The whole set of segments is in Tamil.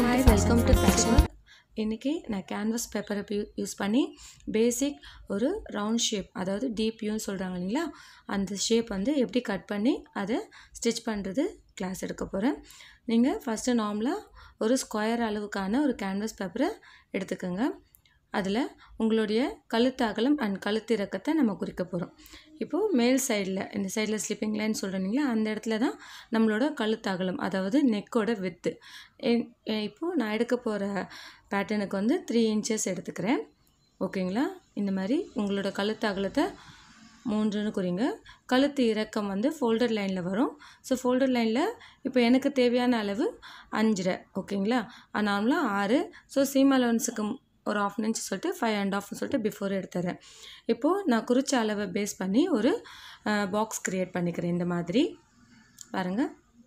welcome to welcome to fashion இன்றைக்கி நான் கேன்வஸ் பேப்பரை யூஸ் பண்ணி பேசிக் ஒரு ரவுண்ட் ஷேப் அதாவது டீப் யூன்னு சொல்கிறாங்க இல்லைங்களா அந்த ஷேப் வந்து எப்படி கட் பண்ணி அதை ஸ்டிச் பண்ணுறது கிளாஸ் எடுக்க போகிறேன் நீங்கள் ஃபஸ்ட்டு நார்மலாக ஒரு ஸ்கொயர் அளவுக்கான ஒரு கேன்வஸ் பேப்பரை எடுத்துக்கோங்க அதில் உங்களுடைய கழுத்து அகலம் அண்ட் கழுத்து இறக்கத்தை நம்ம குறிக்க போகிறோம் இப்போது மேல் சைடில் இந்த சைடில் ஸ்லிப்பிங் லைன் சொல்கிறீங்களா அந்த இடத்துல தான் நம்மளோட கழுத்து அகலம் அதாவது நெக்கோட வித்து இப்போது நான் எடுக்க போகிற பேட்டர்னுக்கு வந்து த்ரீ இன்ச்சஸ் எடுத்துக்கிறேன் ஓகேங்களா இந்த மாதிரி உங்களோட கழுத்து அகலத்தை மூன்றுன்னு குறிங்க கழுத்து இறக்கம் வந்து ஃபோல்டர் லைனில் வரும் ஸோ ஃபோல்டர் லைனில் இப்போ எனக்கு தேவையான அளவு அஞ்சரை ஓகேங்களா நார்மலாக ஆறு ஸோ சீம் அலவன்ஸுக்கு ஒரு ஆஃப் இன்ச் சொல்லிட்டு ஃபைவ் அண்ட் ஆஃப்னு சொல்லிட்டு பிஃபோர் எடுத்துறேன் இப்போது நான் குறித்த அளவை பேஸ் பண்ணி ஒரு பாக்ஸ் க்ரியேட் பண்ணிக்கிறேன் இந்த மாதிரி பாருங்கள்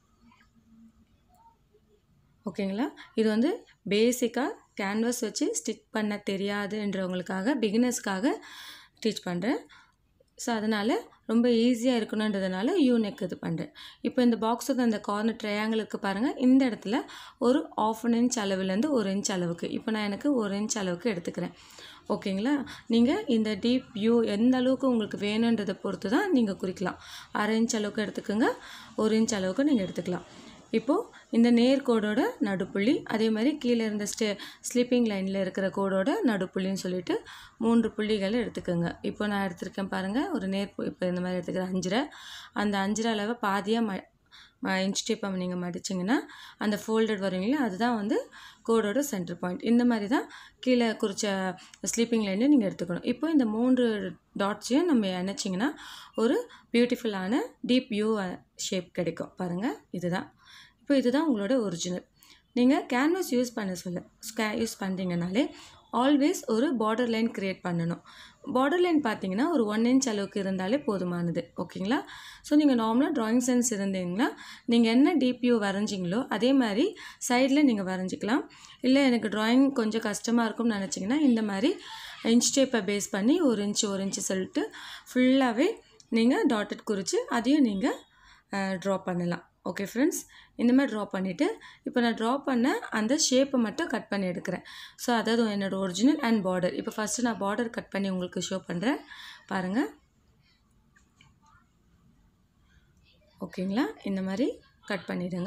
ஓகேங்களா இது வந்து பேசிக்காக கேன்வஸ் வச்சு ஸ்டிச் பண்ண தெரியாதுன்றவங்களுக்காக பிகினர்ஸ்க்காக டீச் பண்ணுறேன் ஸோ அதனால் ரொம்ப ஈஸியாக இருக்கணுன்றதுனால யூ நெக் இது பண்ணுறேன் இப்போ இந்த பாக்ஸுக்கு அந்த கார்னர் ட்ரையாங்கிளுக்கு பாருங்கள் இந்த இடத்துல ஒரு ஆஃப் அன் இன்ச் அளவுலேருந்து ஒரு இன்ச் அளவுக்கு இப்போ நான் எனக்கு ஒரு இன்ச் அளவுக்கு எடுத்துக்கிறேன் ஓகேங்களா நீங்கள் இந்த டீப் வியூ எந்த அளவுக்கு உங்களுக்கு வேணுன்றதை பொறுத்து தான் நீங்கள் குறிக்கலாம் அரை இன்ச் அளவுக்கு எடுத்துக்கோங்க ஒரு இன்ச் அளவுக்கு நீங்கள் எடுத்துக்கலாம் இப்போது இந்த நேர்கோடோட நடுப்புள்ளி அதே மாதிரி கீழே இருந்த ஸ்டே ஸ்லீப்பிங் லைனில் இருக்கிற கோடோட நடுப்புள்ளின்னு சொல்லிட்டு மூன்று புள்ளிகளை எடுத்துக்கோங்க இப்போ நான் எடுத்திருக்கேன் பாருங்கள் ஒரு நேர் இப்போ இந்த மாதிரி எடுத்துக்கிறேன் அஞ்சரை அந்த அஞ்சரை அளவை பாதியாக ம இன்ச் டேப்பை நீங்கள் மடிச்சிங்கன்னா அந்த ஃபோல்டட் வருவீங்களா அதுதான் வந்து கோடோட சென்டர் பாயிண்ட் இந்த மாதிரி தான் கீழே குறித்த ஸ்லீப்பிங் லைனில் நீங்கள் எடுத்துக்கணும் இப்போ இந்த மூன்று டாட்ஸையும் நம்ம இணைச்சிங்கன்னா ஒரு பியூட்டிஃபுல்லான டீப் வியூ ஷேப் கிடைக்கும் பாருங்கள் இதுதான் இப்போ இதுதான் உங்களோட ஒரிஜினல் நீங்கள் கேன்வஸ் யூஸ் பண்ண சொல்ல ஸ்கே யூஸ் பண்ணுறீங்கனாலே ஆல்வேஸ் ஒரு பார்டர் லைன் க்ரியேட் பண்ணணும் பார்டர் லைன் பார்த்தீங்கன்னா ஒரு ஒன் இன்ச் அளவுக்கு இருந்தாலே போதுமானது ஓகேங்களா ஸோ நீங்கள் நார்மலாக ட்ராயிங் சென்ஸ் இருந்தீங்கன்னா நீங்கள் என்ன டிபியூ வரைஞ்சிங்களோ அதே மாதிரி சைடில் நீங்கள் வரைஞ்சிக்கலாம் இல்லை எனக்கு ட்ராயிங் கொஞ்சம் கஷ்டமாக இருக்கும்னு நினச்சிங்கன்னா இந்த மாதிரி இன்ச் டேப்பை பேஸ் பண்ணி ஒரு இன்ச் ஒரு இன்ச்சு சொல்லிட்டு ஃபுல்லாகவே நீங்கள் டாட்டட் குறித்து அதையும் நீங்கள் ட்ரா பண்ணலாம் ஓகே ஃப்ரெண்ட்ஸ் இந்த மாதிரி ட்ரா பண்ணிவிட்டு இப்போ நான் ட்ரா பண்ண அந்த ஷேப்பை மட்டும் கட் பண்ணி எடுக்கிறேன் ஸோ அதாவது என்னோடய ஒரிஜினல் அண்ட் பார்டர் இப்போ ஃபஸ்ட்டு நான் பார்டர் கட் பண்ணி உங்களுக்கு ஷோ பண்ணுறேன் பாருங்கள் ஓகேங்களா இந்த மாதிரி கட் பண்ணிவிடுங்க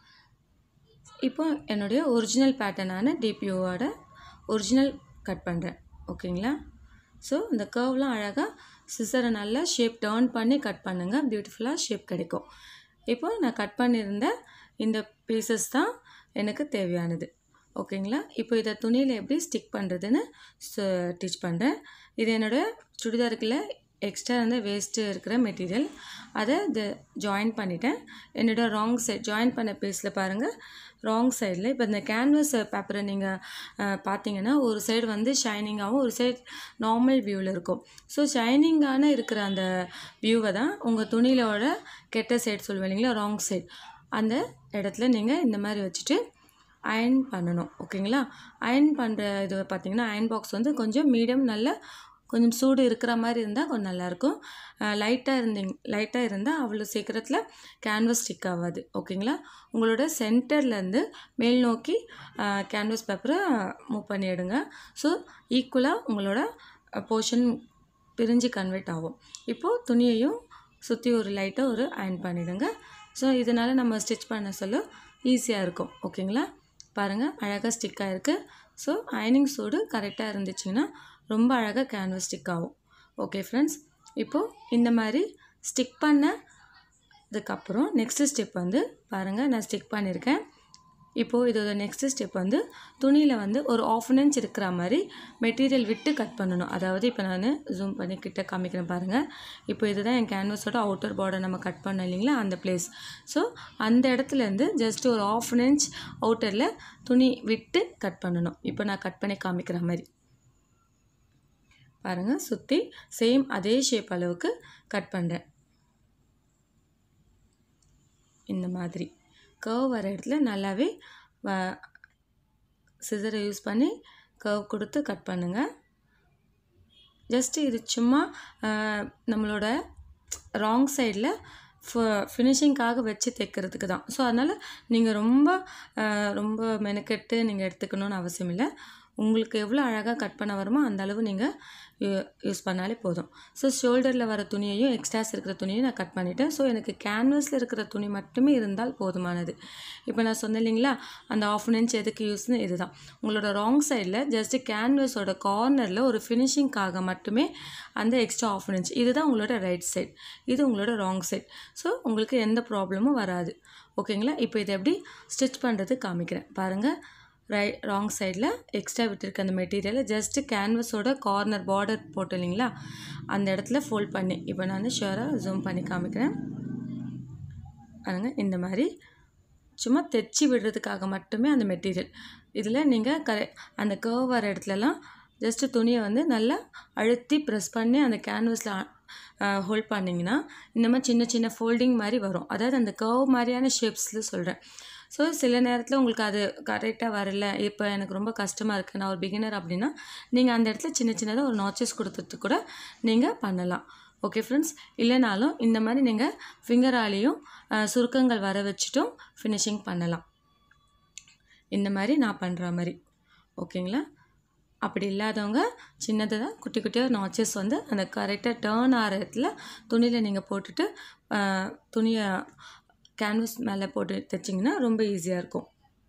இப்போ என்னுடைய ஒரிஜினல் பேட்டர்னான டிபிஓவோட ஒரிஜினல் கட் பண்ணுறேன் ஓகேங்களா ஸோ இந்த கர்வ்லாம் அழகாக சிசரை நல்லா ஷேப் டேர்ன் பண்ணி கட் பண்ணுங்கள் பியூட்டிஃபுல்லாக ஷேப் கிடைக்கும் இப்போ நான் கட் பண்ணியிருந்த இந்த பீசஸ் தான் எனக்கு தேவையானது ஓகேங்களா இப்போ இதை துணியில் எப்படி ஸ்டிக் பண்ணுறதுன்னு டீச் பண்ணுறேன் இது என்னோடய சுடிதாருக்குள்ள எக்ஸ்ட்ரா வந்து வேஸ்ட்டு இருக்கிற மெட்டீரியல் அதை இது ஜாயின் பண்ணிட்டேன் என்னோடய ராங் சைட் ஜாயின் பண்ண பீஸில் பாருங்கள் ராங் சைடில் இப்போ இந்த கேன்வஸ் பேப்பரை நீங்கள் பார்த்தீங்கன்னா ஒரு சைடு வந்து ஷைனிங்காகவும் ஒரு சைடு நார்மல் வியூவில் இருக்கும் ஸோ ஷைனிங்கான இருக்கிற அந்த வியூவை தான் உங்கள் துணியிலோட கெட்ட சைடு சொல்லுவேன் இல்லைங்களா ராங் சைடு அந்த இடத்துல நீங்கள் இந்த மாதிரி வச்சுட்டு அயன் பண்ணணும் ஓகேங்களா அயன் பண்ணுற இது பார்த்திங்கன்னா அயன் பாக்ஸ் வந்து கொஞ்சம் மீடியம் நல்ல கொஞ்சம் சூடு இருக்கிற மாதிரி இருந்தால் கொஞ்சம் நல்லாயிருக்கும் லைட்டாக இருந்தீங்க லைட்டாக இருந்தால் அவ்வளோ சீக்கிரத்தில் கேன்வஸ் ஸ்டிக் ஆகாது ஓகேங்களா உங்களோட சென்டர்லேருந்து மேல் நோக்கி கேன்வஸ் பேப்பரை மூவ் பண்ணி எடுங்க ஸோ ஈக்குவலாக உங்களோட போர்ஷன் பிரிஞ்சு கன்வெர்ட் ஆகும் இப்போது துணியையும் சுற்றி ஒரு லைட்டாக ஒரு அயன் பண்ணிவிடுங்க ஸோ இதனால் நம்ம ஸ்டிச் பண்ண சொல்ல ஈஸியாக இருக்கும் ஓகேங்களா பாருங்கள் அழகாக ஸ்டிக் ஆகிருக்கு ஸோ அயனிங் சூடு கரெக்டாக இருந்துச்சுன்னா ரொம்ப அழகாக கேன்வஸ் ஸ்டிக் ஆகும் ஓகே ஃப்ரெண்ட்ஸ் இப்போது இந்த மாதிரி ஸ்டிக் பண்ண இதுக்கப்புறம் நெக்ஸ்ட்டு ஸ்டெப் வந்து பாருங்கள் நான் ஸ்டிக் பண்ணியிருக்கேன் இப்போது இதோட நெக்ஸ்ட்டு ஸ்டெப் வந்து துணியில் வந்து ஒரு ஆஃப் அன் இன்ச் இருக்கிற மாதிரி மெட்டீரியல் விட்டு கட் பண்ணணும் அதாவது இப்போ நான் ஜூம் பண்ணி கிட்ட காமிக்கிறேன் பாருங்கள் இப்போ இதுதான் என் கேன்வஸோட அவுட்டர் பார்டர் நம்ம கட் பண்ணோம் இல்லைங்களா அந்த பிளேஸ் ஸோ அந்த இடத்துலேருந்து ஜஸ்ட் ஒரு ஆஃப் அன் இன்ச் அவுட்டரில் துணி விட்டு கட் பண்ணணும் இப்போ நான் கட் பண்ணி காமிக்கிற மாதிரி பாருங்கள் சுற்றி சேம் அதே ஷேப் அளவுக்கு கட் பண்ணுறேன் இந்த மாதிரி கர்வ் வர இடத்துல நல்லாவே சிசரை யூஸ் பண்ணி கர்வ் கொடுத்து கட் பண்ணுங்கள் ஜஸ்ட்டு இது சும்மா நம்மளோட ராங் சைடில் ஃபினிஷிங்காக வச்சு தைக்கிறதுக்கு தான் ஸோ அதனால் நீங்கள் ரொம்ப அஹ், ரொம்ப மெனக்கெட்டு நீங்கள் எடுத்துக்கணும்னு அவசியம் இல்லை உங்களுக்கு எவ்வளோ அழகாக கட் பண்ண வருமோ அந்த அளவு நீங்கள் யூஸ் பண்ணாலே போதும் ஸோ ஷோல்டரில் வர துணியையும் எக்ஸ்ட்ராஸ் இருக்கிற துணியையும் நான் கட் பண்ணிட்டேன் ஸோ எனக்கு கேன்வஸில் இருக்கிற துணி மட்டுமே இருந்தால் போதுமானது இப்போ நான் சொன்னேன் இல்லைங்களா அந்த ஆஃப் அன் இன்ச் எதுக்கு யூஸ்னு இதுதான் உங்களோட ராங் சைடில் ஜஸ்ட்டு கேன்வஸோட கார்னரில் ஒரு ஃபினிஷிங்காக மட்டுமே அந்த எக்ஸ்ட்ரா ஆஃப் அன் இன்ச் இதுதான் உங்களோட ரைட் சைட் இது உங்களோட ராங் சைட் ஸோ உங்களுக்கு எந்த ப்ராப்ளமும் வராது ஓகேங்களா இப்போ இதை எப்படி ஸ்டிச் பண்ணுறது காமிக்கிறேன் பாருங்கள் ரை ராங் சைடில் எக்ஸ்ட்ரா விட்டுருக்க அந்த மெட்டீரியலை ஜஸ்ட்டு கேன்வஸோட கார்னர் பார்டர் போட்டு இல்லைங்களா அந்த இடத்துல ஃபோல்ட் பண்ணி இப்போ நான் ஷுவராக ஜூம் பண்ணி காமிக்கிறேன் பாருங்க இந்த மாதிரி சும்மா தைச்சி விடுறதுக்காக மட்டுமே அந்த மெட்டீரியல் இதில் நீங்கள் கரெ அந்த கர்வ் வர இடத்துலலாம் ஜஸ்ட்டு துணியை வந்து நல்லா அழுத்தி ப்ரெஸ் பண்ணி அந்த கேன்வஸில் ஹோல்ட் பண்ணிங்கன்னா இந்த மாதிரி சின்ன சின்ன ஃபோல்டிங் மாதிரி வரும் அதாவது அந்த கர்வ் மாதிரியான ஷேப்ஸில் சொல்கிறேன் ஸோ சில நேரத்தில் உங்களுக்கு அது கரெக்டாக வரல இப்போ எனக்கு ரொம்ப கஷ்டமாக இருக்குது நான் ஒரு பிகினர் அப்படின்னா நீங்கள் அந்த இடத்துல சின்ன சின்னதாக ஒரு நாச்சஸ் கொடுத்துட்டு கூட நீங்கள் பண்ணலாம் ஓகே ஃப்ரெண்ட்ஸ் இல்லைனாலும் இந்த மாதிரி நீங்கள் ஃபிங்கராலேயும் சுருக்கங்கள் வர வச்சுட்டும் ஃபினிஷிங் பண்ணலாம் இந்த மாதிரி நான் பண்ணுற மாதிரி ஓகேங்களா அப்படி இல்லாதவங்க சின்னதாக குட்டி குட்டியாக நாச்சஸ் வந்து அந்த கரெக்டாக டேர்ன் ஆகிற இடத்துல துணியில் நீங்கள் போட்டுட்டு அஹ், துணியை கேன்வஸ் மேலே போட்டு தைச்சிங்கன்னா ரொம்ப ஈஸியாக இருக்கும்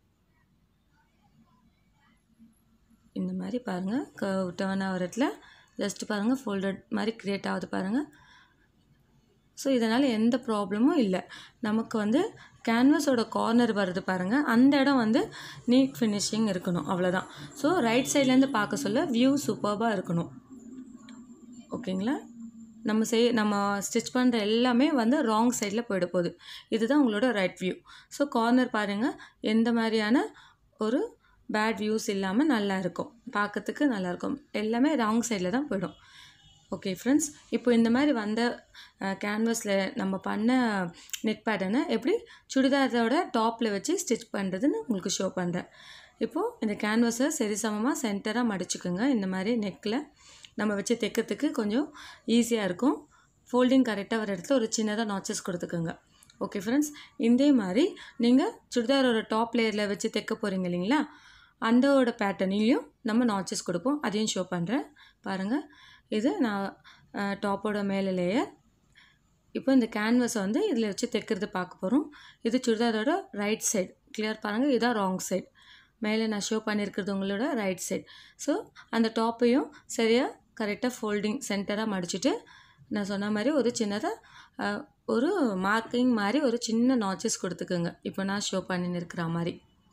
இந்த மாதிரி பாருங்கள் கர்வ் டேர்ன் ஆகிற இடத்துல ஜஸ்ட் பாருங்கள் ஃபோல்டட் மாதிரி க்ரியேட் ஆகுது பாருங்கள் ஸோ இதனால் எந்த ப்ராப்ளமும் இல்லை நமக்கு வந்து கேன்வஸோட கார்னர் வருது பாருங்கள் அந்த இடம் வந்து நீட் ஃபினிஷிங் இருக்கணும் அவ்வளோதான் ஸோ ரைட் சைட்லேருந்து பார்க்க சொல்ல வியூ சூப்பர்பாக இருக்கணும் ஓகேங்களா நம்ம செய் நம்ம ஸ்டிச் பண்ணுற எல்லாமே வந்து ராங் சைடில் போயிட போகுது இதுதான் உங்களோட ரைட் வியூ ஸோ கார்னர் பாருங்கள் எந்த மாதிரியான ஒரு பேட் வியூஸ் இல்லாமல் நல்லா இருக்கும் பார்க்கறதுக்கு நல்லா இருக்கும் எல்லாமே ராங் சைடில் தான் போயிடும் ஓகே ஃப்ரெண்ட்ஸ் இப்போ இந்த மாதிரி வந்த கேன்வஸில் நம்ம பண்ண நெட் பேட்டர்னை எப்படி சுடிதாரோட டாப்பில் வச்சு ஸ்டிச் பண்ணுறதுன்னு உங்களுக்கு ஷோ பண்ணுறேன் இப்போது இந்த கேன்வஸை சரிசமமாக சென்டராக மடிச்சுக்குங்க இந்த மாதிரி நெக்கில் நம்ம வச்சு தைக்கிறதுக்கு கொஞ்சம் ஈஸியாக இருக்கும் ஃபோல்டிங் கரெக்டாக வர இடத்துல ஒரு சின்னதாக நாச்சஸ் கொடுத்துக்கோங்க ஓகே ஃப்ரெண்ட்ஸ் இதே மாதிரி நீங்கள் சுடிதாரோட டாப் லேயரில் வச்சு தைக்க போகிறீங்க இல்லைங்களா அந்தோட பேட்டர்னையும் நம்ம நாச்சஸ் கொடுப்போம் அதையும் ஷோ பண்ணுறேன் பாருங்கள் இது நான் டாப்போட மேலே லேயர் இப்போ இந்த கேன்வஸை வந்து இதில் வச்சு தைக்கிறது பார்க்க போகிறோம் இது சுடிதாரோட ரைட் சைடு கிளியர் பாருங்கள் இதுதான் ராங் சைடு மேலே நான் ஷோ பண்ணியிருக்கிறது உங்களோட ரைட் சைடு ஸோ அந்த டாப்பையும் சரியாக கரெக்டாக ஃபோல்டிங் சென்டராக மடிச்சிட்டு நான் சொன்ன மாதிரி ஒரு சின்னதாக ஒரு மார்க்கிங் மாதிரி ஒரு சின்ன நாச்சஸ் கொடுத்துக்குங்க இப்போ நான் ஷோ பண்ணின்னு இருக்கிற மாதிரி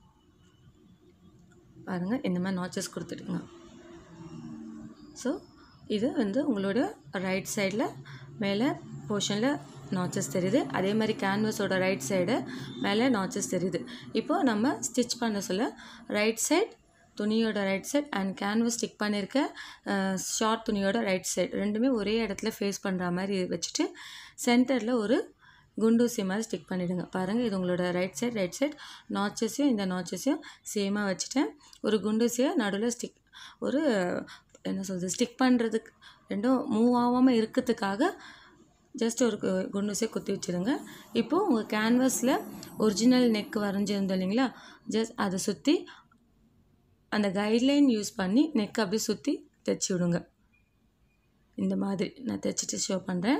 பாருங்கள் இந்த மாதிரி நாச்சஸ் கொடுத்துட்டுங்க ஸோ இது வந்து உங்களோட ரைட் சைடில் மேலே போர்ஷனில் நாச்சஸ் தெரியுது அதே மாதிரி கேன்வஸோட ரைட் சைடு மேலே நாச்சஸ் தெரியுது இப்போ நம்ம ஸ்டிச் பண்ண சொல்ல ரைட் சைட் துணியோட right side and canvas stick பண்ணியிருக்க ஷார்ட் துணியோட ரைட் சைடு ரெண்டுமே ஒரே இடத்துல ஃபேஸ் பண்ணுற மாதிரி வச்சுட்டு சென்டரில் ஒரு குண்டூசி மாதிரி ஸ்டிக் பண்ணிவிடுங்க பாருங்கள் இது உங்களோட ரைட் சைட் ரைட் சைட் நாச்சஸையும் இந்த நாச்சஸையும் சேமாக வச்சுட்டேன் ஒரு குண்டூசியை நடுவில் ஸ்டிக் ஒரு என்ன சொல்கிறது ஸ்டிக் பண்ணுறதுக்கு ரெண்டும் மூவ் ஆகாமல் இருக்கிறதுக்காக ஜஸ்ட் ஒரு கு- குண்டூசியை குத்தி வச்சுருங்க இப்போது உங்கள் கேன்வஸில் ஒரிஜினல் நெக் வரைஞ்சிருந்தோம் இல்லைங்களா ஜஸ்ட் அதை சுற்றி அந்த கைட்லைன் யூஸ் பண்ணி நெக் அப்படியே சுற்றி தைச்சி விடுங்க இந்த மாதிரி நான் தைச்சிட்டு ஷோ பண்ணுறேன்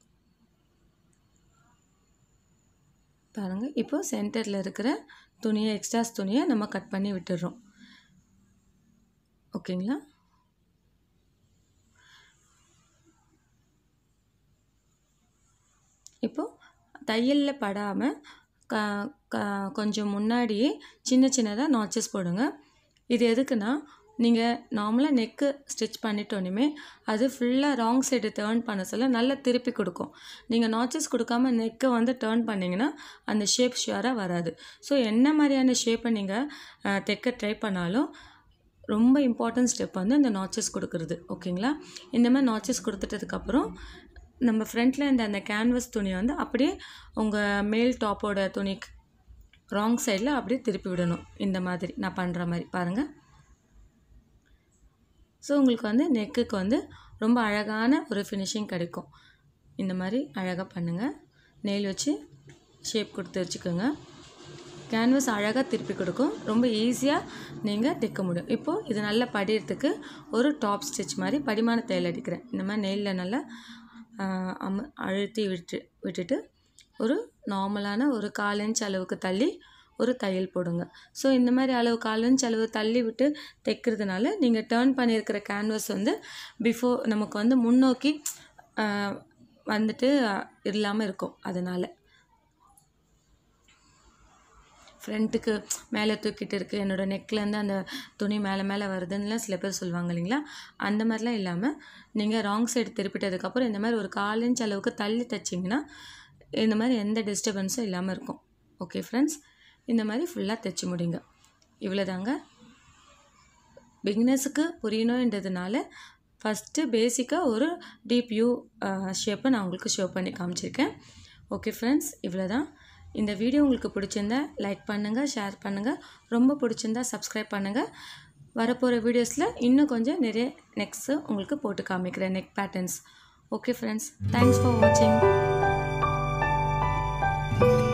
பாருங்கள் இப்போ சென்டரில் இருக்கிற துணியை எக்ஸ்ட்ராஸ் துணியை நம்ம கட் பண்ணி விட்டுடுறோம் ஓகேங்களா இப்போது தையலில் படாமல் க க கொஞ்சம் முன்னாடியே சின்ன சின்னதாக நாச்சஸ் போடுங்க இது எதுக்குன்னா நீங்கள் நார்மலாக நெக்கு ஸ்டிச் பண்ணிட்டோன்னுமே அது ஃபுல்லாக ராங் சைடு டேர்ன் பண்ண சொல்ல நல்லா திருப்பி கொடுக்கும் நீங்கள் நாச்சஸ் கொடுக்காம நெக்கை வந்து டேர்ன் பண்ணிங்கன்னா அந்த ஷேப் ஷுவராக வராது ஸோ என்ன மாதிரியான ஷேப்பை நீங்கள் தைக்க ட்ரை பண்ணாலும் ரொம்ப இம்பார்ட்டன்ட் ஸ்டெப் வந்து இந்த நாச்சஸ் கொடுக்குறது ஓகேங்களா இந்த மாதிரி நாச்சஸ் கொடுத்துட்டதுக்கப்புறம் நம்ம ஃப்ரண்ட்டில் இந்த அந்த கேன்வஸ் துணியை வந்து அப்படியே உங்கள் மேல் டாப்போட துணிக்கு ராங் சைடில் அப்படியே திருப்பி விடணும் இந்த மாதிரி நான் பண்ணுற மாதிரி பாருங்கள் ஸோ உங்களுக்கு வந்து நெக்குக்கு வந்து ரொம்ப அழகான ஒரு ஃபினிஷிங் கிடைக்கும் இந்த மாதிரி அழகாக பண்ணுங்கள் நெயில் வச்சு ஷேப் கொடுத்து வச்சுக்கோங்க கேன்வஸ் அழகாக திருப்பி கொடுக்கும் ரொம்ப ஈஸியாக நீங்கள் தைக்க முடியும் இப்போது இது நல்லா படிகிறதுக்கு ஒரு டாப் ஸ்டிச் மாதிரி படிமான தையல் அடிக்கிறேன் இந்த மாதிரி நெயிலில் நல்லா ஆஹ், அம அழுத்தி விட்டு விட்டுட்டு ஒரு நார்மலான ஒரு கால் இன்ச் அளவுக்கு தள்ளி ஒரு தையல் போடுங்க ஸோ இந்த மாதிரி அளவு கால் இன்ச் அளவு தள்ளி விட்டு தைக்கிறதுனால நீங்கள் டேர்ன் பண்ணியிருக்கிற கேன்வஸ் வந்து பிஃபோர் நமக்கு வந்து முன்னோக்கி ஆஹ், வந்துட்டு இல்லாமல் இருக்கும் அதனால் ஃப்ரண்ட்டுக்கு மேலே தூக்கிட்டு இருக்குது என்னோடய நெக்லேருந்து அந்த துணி மேலே மேலே வருதுன்னுலாம் சில பேர் சொல்லுவாங்க இல்லைங்களா அந்த மாதிரிலாம் இல்லாமல் நீங்கள் ராங் சைடு திருப்பிட்டதுக்கப்புறம் இந்த மாதிரி ஒரு கால் இன்ச் அளவுக்கு தள்ளி தைச்சிங்கன்னா இந்த மாதிரி எந்த டிஸ்டர்பன்ஸும் இல்லாமல் இருக்கும் ஓகே ஃப்ரெண்ட்ஸ் இந்த மாதிரி ஃபுல்லாக தைச்சி முடிங்க இவ்வளோதாங்க பிகினர்ஸுக்கு புரியணுன்றதுனால ஃபஸ்ட்டு பேசிக்காக ஒரு டீப் யூ ஷேப்பை நான் உங்களுக்கு ஷோ பண்ணி காமிச்சிருக்கேன் ஓகே ஃப்ரெண்ட்ஸ் இவ்வளோ தான் இந்த வீடியோ உங்களுக்கு பிடிச்சிருந்தா லைக் பண்ணுங்கள் ஷேர் பண்ணுங்கள் ரொம்ப பிடிச்சிருந்தா சப்ஸ்கிரைப் பண்ணுங்கள் வரப்போகிற வீடியோஸில் இன்னும் கொஞ்சம் நிறைய நெக்ஸ்ட்டு உங்களுக்கு போட்டு காமிக்கிறேன் neck patterns okay friends thanks for வாட்சிங்